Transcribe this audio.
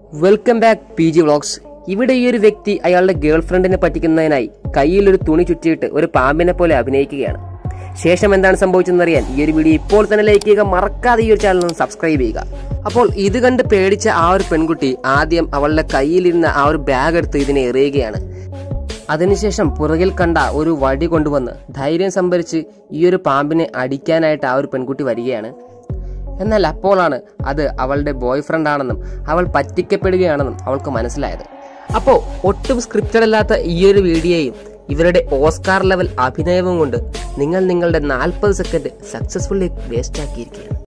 welcome back P G vlogs ഇവിടെ ഈ ഒരു വ്യക്തി അയാളുടെ ഗേൾ ഫ്രണ്ടിനെ പറ്റിക്കുന്നതിനായി കയ്യിൽ ഒരു തുണി ചുറ്റിയിട്ട് ഒരു പാമ്പിനെ പോലെ അഭിനയിക്കുകയാണ് ശേഷം എന്താണ് സംഭവിച്ചതെന്നറിയാൻ ഈ ഒരു വീഡിയോ ഇപ്പോൾ തന്നെ ലൈക്ക് ചെയ്യുക മറക്കാതെ ഈ ഒരു ചാനൽ ഒന്ന് സബ്സ്ക്രൈബ് ചെയ്യുക അപ്പോൾ ഇത് കണ്ട് പേടിച്ച ആ ഒരു പെൺകുട്ടി ആദ്യം അവളുടെ കയ്യിലിരുന്ന ആ ഒരു ബാഗ് എടുത്ത് ഇതിനെ എറിയുകയാണ് അതിനുശേഷം പുറകിൽ കണ്ട ഒരു വടി കൊണ്ടുവന്ന് ധൈര്യം സംഭരിച്ച് ഈ ഒരു പാമ്പിനെ അടിക്കാനായിട്ട് ആ ഒരു പെൺകുട്ടി വരികയാണ് എന്നാൽ അപ്പോഴാണ് അത് അവളുടെ ബോയ് ഫ്രണ്ട് ആണെന്നും അവൾ പറ്റിക്കപ്പെടുകയാണെന്നും അവൾക്ക് മനസ്സിലായത് അപ്പോൾ ഒട്ടും സ്ക്രിപ്റ്റഡ് അല്ലാത്ത ഈ ഒരു വീഡിയോയും ഇവരുടെ ഓസ്കാർ ലെവൽ അഭിനയവും കൊണ്ട് നിങ്ങൾ നിങ്ങളുടെ നാൽപ്പത് സെക്കൻഡ് സക്സസ്ഫുള്ളി വേസ്റ്റ് ആക്കിയിരിക്കുകയാണ്